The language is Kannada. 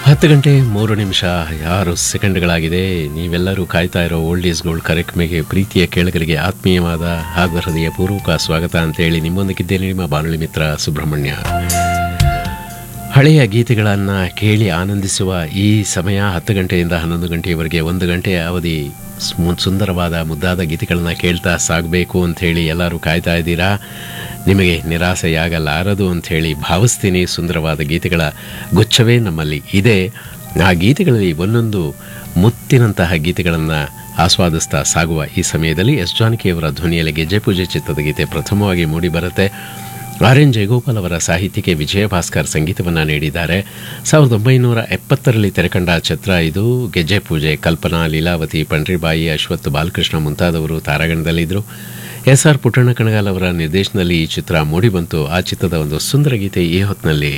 ಹತ್ತು ಗಂಟೆ ಮೂರು ನಿಮಿಷ ಆರು ಸೆಕೆಂಡ್ಗಳಾಗಿದೆ ನೀವೆಲ್ಲರೂ ಕಾಯ್ತಾ ಇರೋ ಓಲ್ಡ್ ಈಸ್ ಗೋಲ್ಡ್ ಕಾರ್ಯಕ್ರಮಕ್ಕೆ ಪ್ರೀತಿಯ ಕೇಳಗರಿಗೆ ಆತ್ಮೀಯವಾದ ಹಾಗೂ ಹೃದಯ ಪೂರ್ವಕ ಸ್ವಾಗತ ಅಂತೇಳಿ ನಿಮ್ಮೊಂದಿಗಿದ್ದೇನೆ ನಿಮ್ಮ ಬಾನುಲಿ ಮಿತ್ರ ಸುಬ್ರಹ್ಮಣ್ಯ ಹಳೆಯ ಗೀತೆಗಳನ್ನು ಕೇಳಿ ಆನಂದಿಸುವ ಈ ಸಮಯ ಹತ್ತು ಗಂಟೆಯಿಂದ ಹನ್ನೊಂದು ಗಂಟೆಯವರೆಗೆ ಒಂದು ಗಂಟೆಯ ಅವಧಿ ಸ್ಮು- ಸುಂದರವಾದ ಮುದ್ದಾದ ಗೀತೆಗಳನ್ನು ಕೇಳ್ತಾ ಸಾಗಬೇಕು ಅಂಥೇಳಿ ಎಲ್ಲರೂ ಕಾಯ್ತಾ ಇದ್ದೀರಾ ನಿಮಗೆ ನಿರಾಸೆಯಾಗಲಾರದು ಅಂಥೇಳಿ ಭಾವಿಸ್ತೀನಿ ಸುಂದರವಾದ ಗೀತೆಗಳ ಗುಚ್ಛವೇ ನಮ್ಮಲ್ಲಿ ಇದೆ ಆ ಗೀತೆಗಳಲ್ಲಿ ಒಂದೊಂದು ಮುತ್ತಿನಂತಹ ಗೀತೆಗಳನ್ನು ಆಸ್ವಾದಿಸ್ತಾ ಸಾಗುವ ಈ ಸಮಯದಲ್ಲಿ ಎಸ್ ಜಾನಕಿಯವರ ಧ್ವನಿಯಲ್ಲಿ ಗೆಜ್ಜೆ ಪೂಜೆ ಚಿತ್ರದ ಗೀತೆ ಪ್ರಥಮವಾಗಿ ಮೂಡಿಬರುತ್ತೆ ಆರ್ ಎನ್ ಜಯಗೋಪಾಲ್ ಅವರ ಸಾಹಿತ್ಯಕ್ಕೆ ವಿಜಯ ಭಾಸ್ಕರ್ ಸಂಗೀತವನ್ನು ನೀಡಿದ್ದಾರೆ ಸಾವಿರದ ಒಂಬೈನೂರ ಎಪ್ಪತ್ತರಲ್ಲಿ ತೆರೆಕಂಡ ಚಿತ್ರ ಇದು ಗೆಜ್ಜೆ ಪೂಜೆ ಕಲ್ಪನಾ ಲೀಲಾವತಿ ಪಂಡ್ರಿಬಾಯಿ ಅಶ್ವಥ್ ಬಾಲಕೃಷ್ಣ ಮುಂತಾದವರು ತಾರಾಗಣದಲ್ಲಿದ್ದರು ಎಸ್ ಆರ್ ಪುಟ್ಟಣ್ಣ ಕಣಗಾಲ್ ಅವರ ನಿರ್ದೇಶನದಲ್ಲಿ ಈ ಚಿತ್ರ ಮೂಡಿಬಂತು ಆ ಚಿತ್ರದ ಒಂದು ಸುಂದರ ಗೀತೆ ಈ ಹೊತ್ತಿನಲ್ಲಿ